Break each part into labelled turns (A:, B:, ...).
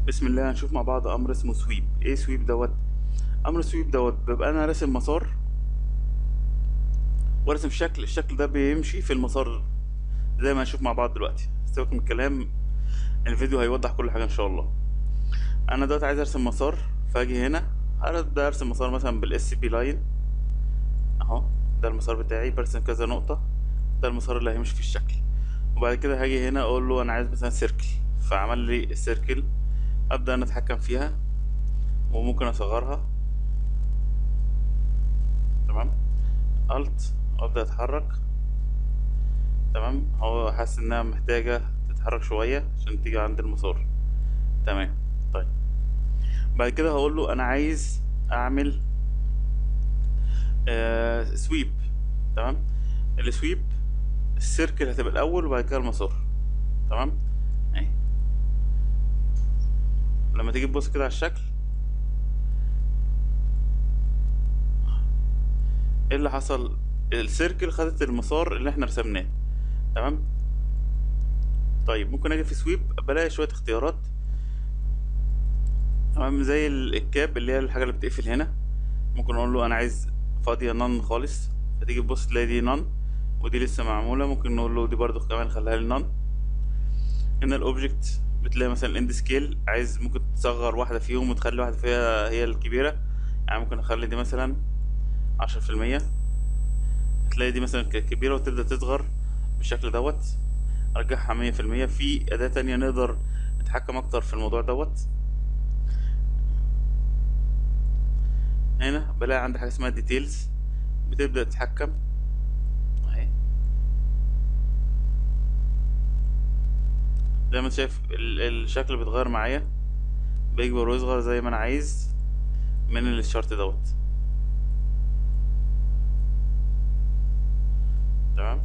A: بسم الله هنشوف مع بعض امر اسمه سويب ايه سويب دوت امر سويب دوت بيبقى انا راسم مسار وراسم شكل الشكل ده بيمشي في المسار زي ما هنشوف مع بعض دلوقتي سيبك من الكلام الفيديو هيوضح كل حاجه ان شاء الله انا دلوقتي عايز ارسم مسار فاجي هنا هبدا ارسم مسار مثلا بالاس بي لاين اهو ده المسار بتاعي برسم كذا نقطه ده المسار اللي هيمشي في الشكل وبعد كده هاجي هنا اقول له انا عايز مثلا سيركل فعمل لي السيركل ابدا انا اتحكم فيها وممكن اصغرها تمام الت وابدا اتحرك تمام هو حاسس انها محتاجه تتحرك شويه عشان تيجي عند المسار تمام طيب بعد كده هقول له انا عايز اعمل آه سويب تمام السويب السيركل هتبقى الاول وبعد كده المسار تمام اهي لما تيجي تبص كده على الشكل ايه اللي حصل السيركل خدت المسار اللي احنا رسمناه تمام طيب ممكن اجي في سويب بلاقي شويه اختيارات تمام زي ال- الكاب اللي هي الحاجه اللي بتقفل هنا ممكن اقول له انا عايز فاضيه نون خالص فتيجي تبص تلاقي دي نون ودي لسه معموله ممكن نقول له دي برضو كمان نخليها لي نون هنا الاوبجكت بتلاقي مثلا الاند سكيل عايز ممكن تصغر واحده فيهم وتخلي واحده فيها هي الكبيره يعني ممكن اخلي دي مثلا عشرة في المية هتلاقي دي مثلا ك- كبيرة وتبدأ تصغر بالشكل دوت ارجعها مية في المية في أداة تانية نقدر نتحكم أكتر في الموضوع دوت هنا بلاقي عندي حاجة اسمها ديتيلز بتبدأ تتحكم اهي زي ما انت شايف ال- الشكل بيتغير معايا بيكبر ويصغر زي ما انا عايز من الشارت دوت تمام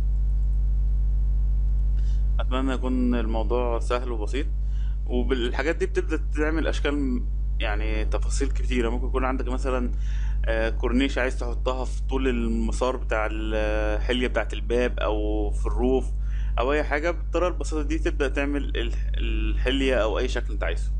A: اتمنى يكون الموضوع سهل وبسيط وبالحاجات دي بتبدا تعمل اشكال م- يعني تفاصيل كتيره ممكن يكون عندك مثلا آه، كورنيش عايز تحطها في طول المسار بتاع الحليه بتاعه الباب او في الروف او اي حاجه بالطريقه البسيطه دي تبدا تعمل ال- الحليه او اي شكل انت عايزه